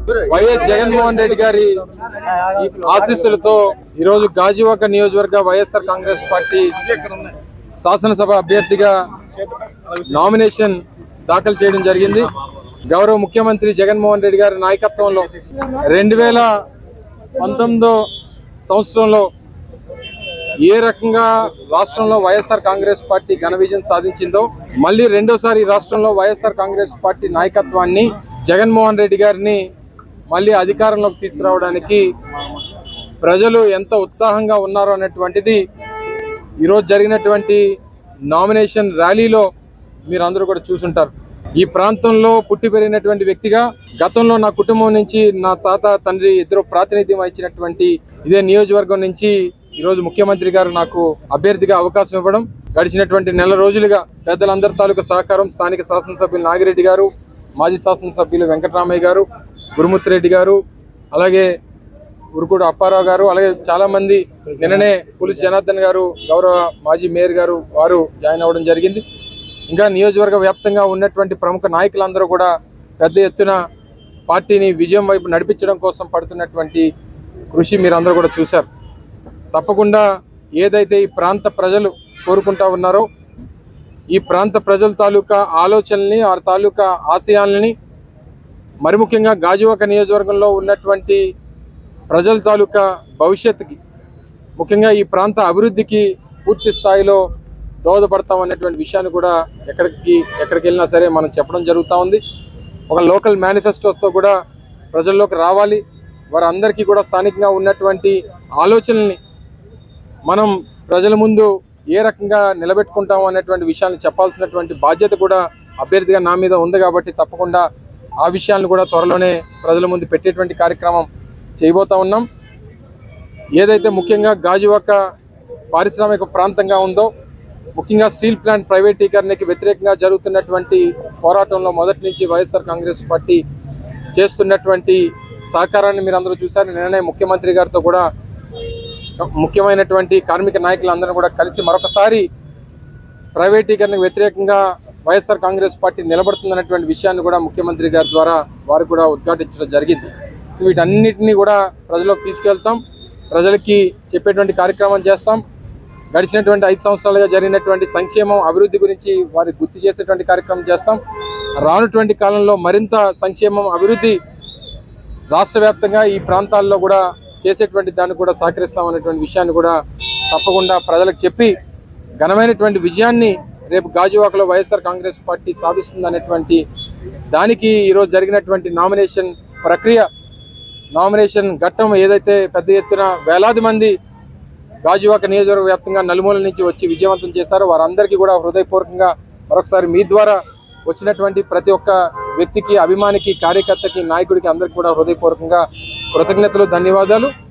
YS Jaganmohan Reddy గారి ఆశీస్సులతో ఈరోజు గాజువాక నియోజకవర్గ వైఎస్ఆర్ కాంగ్రెస్ పార్టీ శాసనసభ అభ్యర్థిగా నామినేషన్ దాఖలు చేయడం జరిగింది గౌరవ ముఖ్యమంత్రి జగన్మోహన్ రెడ్డి గారి నాయకత్వంలో రెండు వేల పంతొమ్మిదో సంవత్సరంలో ఏ రకంగా రాష్ట్రంలో వైఎస్ఆర్ కాంగ్రెస్ పార్టీ ఘన విజయం సాధించిందో మళ్ళీ రెండోసారి రాష్ట్రంలో వైఎస్ఆర్ కాంగ్రెస్ పార్టీ నాయకత్వాన్ని జగన్మోహన్ రెడ్డి గారిని మళ్ళీ అధికారంలోకి తీసుకురావడానికి ప్రజలు ఎంత ఉత్సాహంగా ఉన్నారో అనేటువంటిది ఈరోజు జరిగినటువంటి నామినేషన్ ర్యాలీలో మీరు అందరూ కూడా చూసుంటారు ఈ ప్రాంతంలో పుట్టి పెరిగినటువంటి వ్యక్తిగా గతంలో నా కుటుంబం నుంచి నా తాత తండ్రి ఇద్దరు ప్రాతినిధ్యం వహించినటువంటి ఇదే నియోజకవర్గం నుంచి ఈరోజు ముఖ్యమంత్రి గారు నాకు అభ్యర్థిగా అవకాశం ఇవ్వడం గడిచినటువంటి నెల రోజులుగా పెద్దలందరి తాలూకా సహకారం స్థానిక శాసనసభ్యులు నాగిరెడ్డి గారు మాజీ శాసనసభ్యులు వెంకటరామయ్య గారు గురుమూర్తి రెడ్డి గారు అలాగే ఉరుకుడు అప్పారావు గారు అలాగే చాలా మంది నిన్ననే పులిస్ జనార్దన్ గారు గౌరవ మాజీ మేయర్ గారు వారు జాయిన్ అవ్వడం జరిగింది ఇంకా నియోజకవర్గ వ్యాప్తంగా ఉన్నటువంటి ప్రముఖ నాయకులందరూ కూడా పెద్ద ఎత్తున పార్టీని విజయం వైపు నడిపించడం కోసం పడుతున్నటువంటి కృషి మీరందరూ కూడా చూశారు తప్పకుండా ఏదైతే ఈ ప్రాంత ప్రజలు కోరుకుంటా ఉన్నారో ఈ ప్రాంత ప్రజల తాలూకా ఆలోచనల్ని ఆ తాలూకా ఆశయాలని మరి ముఖ్యంగా గాజువాక నియోజకవర్గంలో ఉన్నటువంటి ప్రజల తాలూకా భవిష్యత్తుకి ముఖ్యంగా ఈ ప్రాంత అభివృద్ధికి పూర్తి స్థాయిలో దోహదపడతాం అనేటువంటి విషయాన్ని కూడా ఎక్కడికి ఎక్కడికి వెళ్ళినా సరే మనం చెప్పడం జరుగుతూ ఉంది ఒక లోకల్ మేనిఫెస్టోస్తో కూడా ప్రజల్లోకి రావాలి వారందరికీ కూడా స్థానికంగా ఉన్నటువంటి ఆలోచనల్ని మనం ప్రజల ముందు ఏ రకంగా నిలబెట్టుకుంటాం అనేటువంటి విషయాన్ని చెప్పాల్సినటువంటి బాధ్యత కూడా అభ్యర్థిగా నా మీద ఉంది కాబట్టి తప్పకుండా ఆ విషయాలను కూడా త్వరలోనే ప్రజల ముందు పెట్టేటువంటి కార్యక్రమం చేయబోతా ఉన్నాం ఏదైతే ముఖ్యంగా గాజువాక పారిశ్రామిక ప్రాంతంగా ఉందో ముఖ్యంగా స్టీల్ ప్లాంట్ ప్రైవేటీకరణకి వ్యతిరేకంగా జరుగుతున్నటువంటి పోరాటంలో మొదటి నుంచి వైఎస్ఆర్ కాంగ్రెస్ పార్టీ చేస్తున్నటువంటి సహకారాన్ని మీరు అందరూ చూశారు నిన్ననే ముఖ్యమంత్రి గారితో కూడా ముఖ్యమైనటువంటి కార్మిక నాయకులందరూ కూడా కలిసి మరొకసారి ప్రైవేటీకరణకు వ్యతిరేకంగా వైఎస్ఆర్ కాంగ్రెస్ పార్టీ నిలబడుతుందన్నటువంటి విషయాన్ని కూడా ముఖ్యమంత్రి గారి ద్వారా వారు కూడా ఉద్ఘాటించడం జరిగింది వీటన్నిటిని కూడా ప్రజలకు తీసుకెళ్తాం ప్రజలకి చెప్పేటువంటి కార్యక్రమం చేస్తాం గడిచినటువంటి ఐదు సంవత్సరాలుగా జరిగినటువంటి సంక్షేమం అభివృద్ధి గురించి వారికి గుర్తు చేసేటువంటి కార్యక్రమం చేస్తాం రానుటువంటి కాలంలో మరింత సంక్షేమం అభివృద్ధి రాష్ట్ర వ్యాప్తంగా ఈ ప్రాంతాల్లో కూడా చేసేటువంటి దాన్ని కూడా సహకరిస్తాం అనేటువంటి విషయాన్ని కూడా తప్పకుండా ప్రజలకు చెప్పి ఘనమైనటువంటి విజయాన్ని రేపు గాజువాకలో వైఎస్ఆర్ కాంగ్రెస్ పార్టీ సాధిస్తుంది అనేటువంటి దానికి ఈరోజు జరిగినటువంటి నామినేషన్ ప్రక్రియ నామినేషన్ ఘట్టం ఏదైతే పెద్ద ఎత్తున వేలాది మంది గాజువాక నియోజకవర్గ వ్యాప్తంగా నలుమూల నుంచి వచ్చి విజయవంతం చేశారో వారందరికీ కూడా హృదయపూర్వకంగా మరొకసారి మీ ద్వారా వచ్చినటువంటి ప్రతి ఒక్క వ్యక్తికి అభిమానికి కార్యకర్తకి నాయకుడికి అందరికీ కూడా హృదయపూర్వకంగా కృతజ్ఞతలు ధన్యవాదాలు